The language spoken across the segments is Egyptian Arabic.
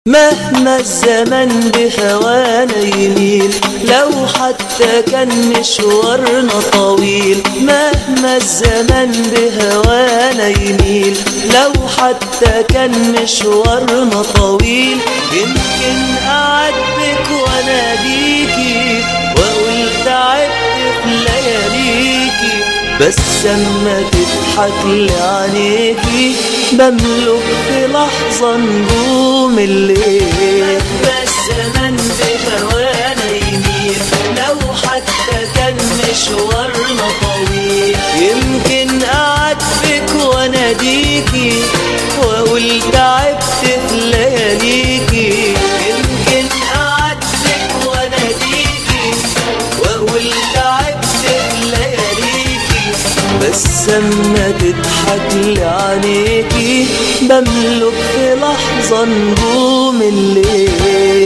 مهما الزمن بهوانا يميل لو حتى كان مشوارنا طويل مهما الزمن بهوانا يميل لو حتى كان مشوارنا طويل يمكن أعاتبك وأناديكي وأقول تعبت في لياليكي بس اما تضحك لي عينيكي بملك في لحظة نجوم الليل بس زمان بهوانا يميل لو حتى كان مشوارنا طويل يمكن أعاتبك وأناديكي وأقول تعبت في لياليكي يمكن أعاتبك وأناديكي وأقول تعبت في لياليكي بس اما تضحك لي عينيكي بملك في لحظة نجوم الليل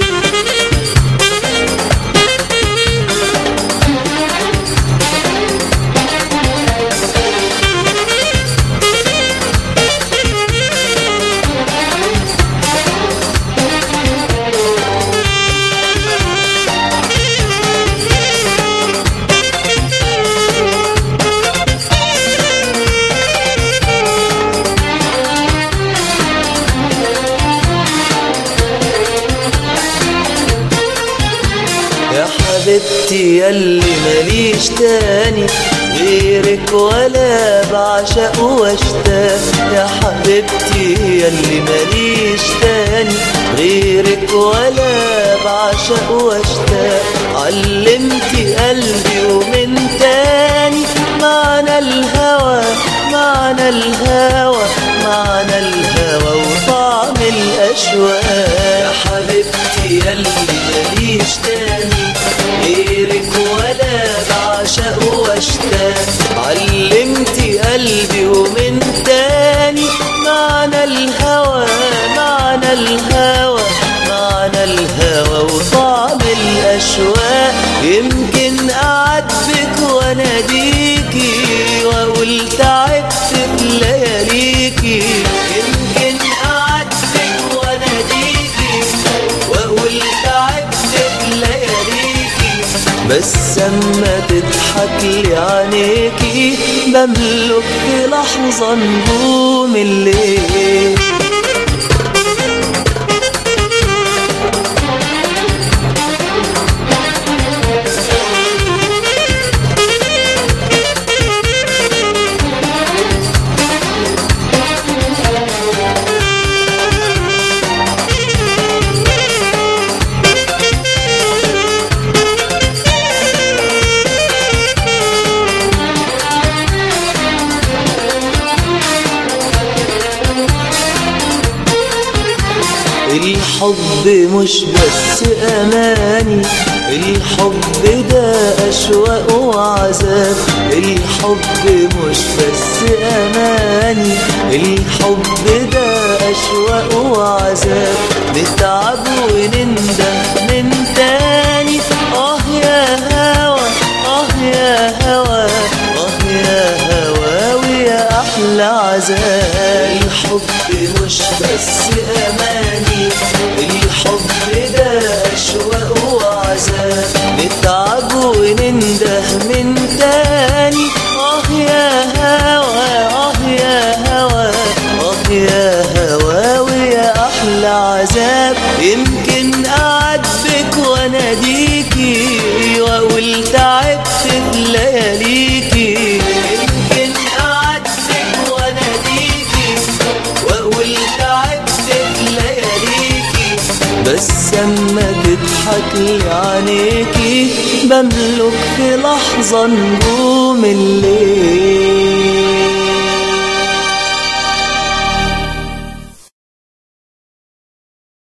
يا حبيبتي ياللي ماليش تاني غيرك ولا بعشق واشتاق يا حبيبتي ياللي ماليش تاني غيرك ولا بعشق واشتاق علمتي قلبي ومن تاني معنى الهوى معنى الهوى معنى الهوى وطعم الأشواق يا حبيبتي ياللي ماليش تاني غيرك ولا بعشق واشتاق علمتي قلبي ومن تاني معنى الهوى معنى الهوى معنى الهوى وطعم الأشواق يمكن أعاتبك وأناديكي وأقول تعبت في لياليكي يمكن أعاتبك وأناديكي وأقول تعبت في لياليكي بس اما تضحك لي عينيكي بملك في لحظة نجوم الليل الحب مش بس أماني الحب ده أشواق وعذاب الحب مش بس أماني الحب ده أشواق وعذاب نتعب ونندم من تاني آه يا هوى آه يا هوى آه يا هوى ويا أحلى عذاب الحب مش بس أماني الحب ده أشواق وعذاب نتعب وننده من تاني آه يا هوى آه يا هوى آه يا هوى ويا أحلى عذاب يمكن أعاتبك وأناديكي وأقول تعبت في لياليكي يمكن أعاتبك وأناديكي وأقول تعبت في لياليكي بس اما تضحك لي عينيكي بملك في لحظة نجوم